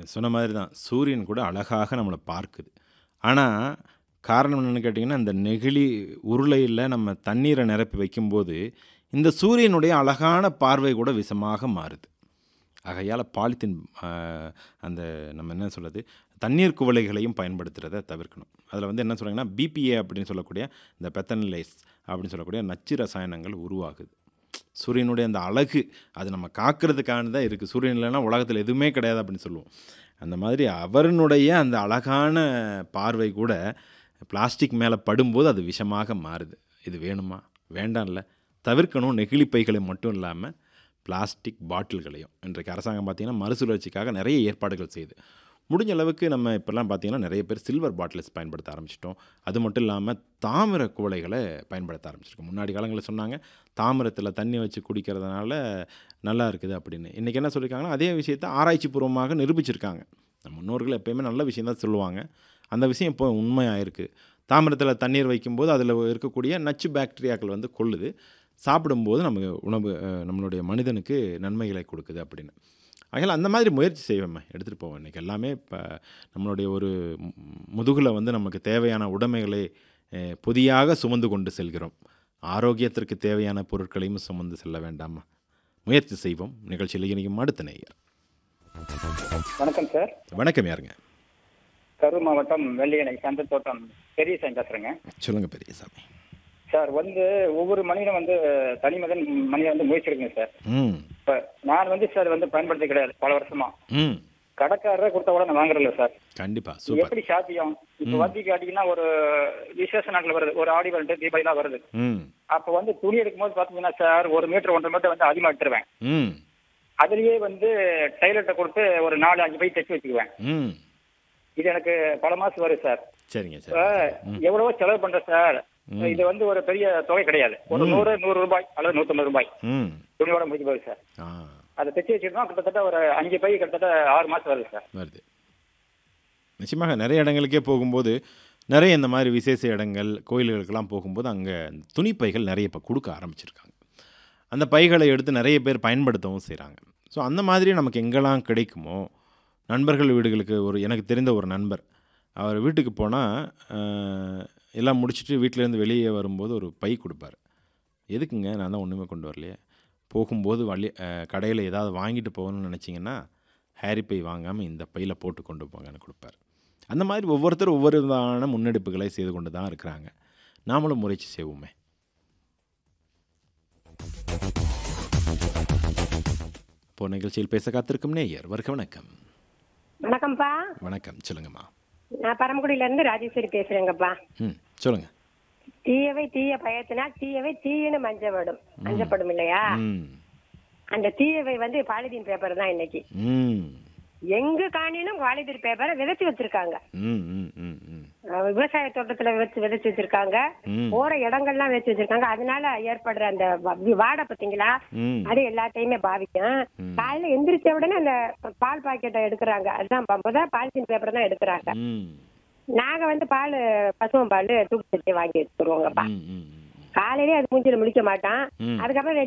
சொன்ன மாதிரி தான் சூரியன் கூட அழகாக நம்மளை பார்க்குது ஆனால் காரணம் என்னென்னு கேட்டிங்கன்னா அந்த நெகிழி உருளையில் நம்ம தண்ணீரை நிரப்பி வைக்கும்போது இந்த சூரியனுடைய அழகான பார்வை கூட விஷமாக மாறுது ஆகையால் பாலித்தீன் ஆஹ், அந்த நம்ம என்ன சொல்கிறது தண்ணீர் குவளைகளையும் பயன்படுத்துகிறத தவிர்க்கணும் அதில் வந்து என்ன சொல்கிறாங்கன்னா பிபிஏ அப்படின்னு சொல்லக்கூடிய இந்த பெத்தனலைஸ் அப்படின்னு சொல்லக்கூடிய நச்சு ரசாயனங்கள் உருவாகுது சூரியனுடைய அந்த அழகு அது நம்ம காக்கிறதுக்கான தான் இருக்குது சூரியன் இல்லைன்னா உலகத்தில் எதுவுமே கிடையாது அப்படின்னு சொல்லுவோம் அந்த மாதிரி அவருடைய அந்த அழகான பார்வை கூட பிளாஸ்டிக் மேலே படும்போது அது விஷமாக மாறுது இது வேணுமா வேண்டாம்ல தவிர்க்கணும் நெகிழி பைகளை மட்டும் இல்லாமல் பிளாஸ்டிக் பாட்டில்களையும் இன்றைக்கு அரசாங்கம் பார்த்திங்கன்னா மறுசுழற்சிக்காக நிறைய ஏற்பாடுகள் செய்யுது முடிஞ்ச அளவுக்கு நம்ம இப்போல்லாம் பார்த்திங்கன்னா நிறைய பேர் சில்வர் பாட்டில்ஸ் பயன்படுத்த ஆரம்பிச்சிட்டோம் அது மட்டும் இல்லாமல் தாமிர குவளைகளை பயன்படுத்த ஆரம்பிச்சிருக்கோம் முன்னாடி காலங்களில் சொன்னாங்க தாமிரத்தில் தண்ணி வச்சு குடிக்கிறதுனால நல்லா இருக்குது அப்படின்னு இன்றைக்கி என்ன சொல்லியிருக்காங்கன்னா அதே விஷயத்தை ஆராய்ச்சி பூர்வமாக நிரூபிச்சிருக்காங்க நம்ம முன்னோர்கள் எப்பயுமே நல்ல விஷயம் தான் சொல்லுவாங்க அந்த விஷயம் இப்போ உண்மையாயிருக்கு தாமிரத்தில் தண்ணீர் வைக்கும்போது அதில் இருக்கக்கூடிய நச்சு பாக்டீரியாக்கள் வந்து கொள்ளுது சாப்பிடும்போது நமக்கு உணவு அஹ், நம்மளுடைய மனிதனுக்கு நன்மைகளை கொடுக்குது அப்படின்னு ஆகையால் அந்த மாதிரி முயற்சி செய்வேன் எடுத்துகிட்டு போவேன் இன்றைக்கி எல்லாமே இப்போ நம்மளுடைய ஒரு முதுகில் வந்து நமக்கு தேவையான உடைமைகளை அஹ், பொதியாக சுமந்து கொண்டு செல்கிறோம் ஆரோக்கியத்திற்கு தேவையான பொருட்களையும் சுமந்து செல்ல வேண்டாமா முயற்சி செய்வோம் நிகழ்ச்சியில் இணைக்கும் அடுத்த நேயர் வணக்கம் சார் வணக்கம் யாருங்க கரூர் மாவட்டம் வெள்ளியணை சந்தத்தோட்டம் பெரிய சாமி பேசுறேங்க சொல்லுங்கள் பெரியசாமி சார் வந்து ஒவ்வொரு மனிதனும் வந்து தனி மனிதன் மனிதன் வந்து முயற்சி எடுக்குங்க சார் ம் இப்ப நான் வந்து சார் வந்து பயன்படுத்தி கிடையாது பல வருஷமா ம் கடைக்காரரை கொடுத்த கூட நான் வாங்குறதில்ல சார் கண்டிப்பாக இது சூப்பர் எப்படி சாத்தியம் இப்ப வந்து கேட்டீங்கன்னா ஒரு விசேஷ நாட்கள் வருது ஒரு ஆடி வருது தீபாவளிலாம் வருது ம் அப்ப வந்து துணி எடுக்கும்போது பாத்தீங்கன்னா சார் ஒரு மீட்டர் ஒன்றரை மீட்டர் வந்து அதிகமா எடுத்துருவேன் ம் அதுலயே வந்து டைலர்கிட்ட கொடுத்து ஒரு நாலு அஞ்சு பை தைச்சு வச்சுக்குவேன் ம் இது எனக்கு பல மாசம் வருது சார் சரிங்க இப்ப சார் எவ்வளவோ செலவு பண்றேன் சார் இது வந்து ஒரு பெரிய தொகை கிடையாது ஒரு நூறு நூறு ரூபாய் அல்லது நூத்தம்பது ரூபாய் ம் துணியோட முடிஞ்சு போகுது சார் ஆ அதை தைச்சு வச்சிருந்தோம் கிட்டத்தட்ட ஒரு அஞ்சு பை கிட்டத்தட்ட ஆறு மாசம் வருது சார் வருது நிச்சயமாக நிறைய இடங்களுக்கே போகும்போது நிறைய இந்த மாதிரி விசேஷ இடங்கள் கோயில்களுக்கெல்லாம் போகும்போது அங்கே துணிப்பைகள் நிறைய இப்போ கொடுக்க ஆரம்பிச்சிருக்காங்க அந்த பைகளை எடுத்து நிறைய பேர் பயன்படுத்தவும் செய்கிறாங்க ஸோ அந்த மாதிரி நமக்கு எங்கெல்லாம் கிடைக்குமோ நண்பர்கள் வீடுகளுக்கு ஒரு எனக்கு தெரிந்த ஒரு நண்பர் அவர் வீட்டுக்கு போனால் எல்லாம் முடிச்சுட்டு வீட்டிலேருந்து வெளியே வரும்போது ஒரு பை கொடுப்பார் எதுக்குங்க நான் தான் ஒன்றுமே கொண்டு வரலையே போகும்போது வழி கடையில் ஏதாவது வாங்கிட்டு போகணும்னு நினச்சிங்கன்னா ஹேரி பை வாங்காமல் இந்த பையில் போட்டு கொண்டு போங்கன்னு கொடுப்பார் அந்த மாதிரி ஒவ்வொருத்தரும் ஒவ்வொரு விதமான முன்னெடுப்புகளை செய்து கொண்டு தான் இருக்கிறாங்க நாமளும் முயற்சி செய்வோமே இப்போ நிகழ்ச்சியில் பேச காத்திருக்கும் நேயர் வருக வணக்கம் வணக்கம்ப்பா வணக்கம் சொல்லுங்கம்மா நான் பரமக்குடியில இருந்து ராஜேஸ்வரி பேசுறேங்கப்பா ம் சொல்லுங்கள் தீயவை தீய பயத்தினால் தீயவை தீயன்னு மஞ்சப்படும் மஞ்சப்படும் இல்லையா ம் அந்த தீயவை வந்து பாலிதீன் பேப்பர் தான் இன்னைக்கு ம் எங்க காணினும் பாலிதீன் பேப்பரை விதைச்சு வச்சிருக்காங்க ம் ம் ம் ம் அஹ் விவசாய தோட்டத்துல வச்சு விதைச்சு வச்சிருக்காங்க ம். போற இடங்கள்லாம் வச்சு வச்சிருக்காங்க அதனால ஏற்படுற அந்த வ- வாடை பாத்தீங்களா ம் அது எல்லாத்தையுமே பாதிக்கும் காலையில எந்திரிச்ச உடனே அந்த பால் பாக்கெட்டை எடுக்கிறாங்க அதுதான் ப- முத பாலித்தீன் பேப்பர் தான் எடுக்கிறாங்க ம் நாங்க வந்து பால் பசுவம் பால் தூக்கி வாங்கி வச்சுருவோங்கப்பா ம் ம் ம் காலையிலே அது மூஞ்சில முழிக்க மாட்டான் ம். அதுக்கப்புறம்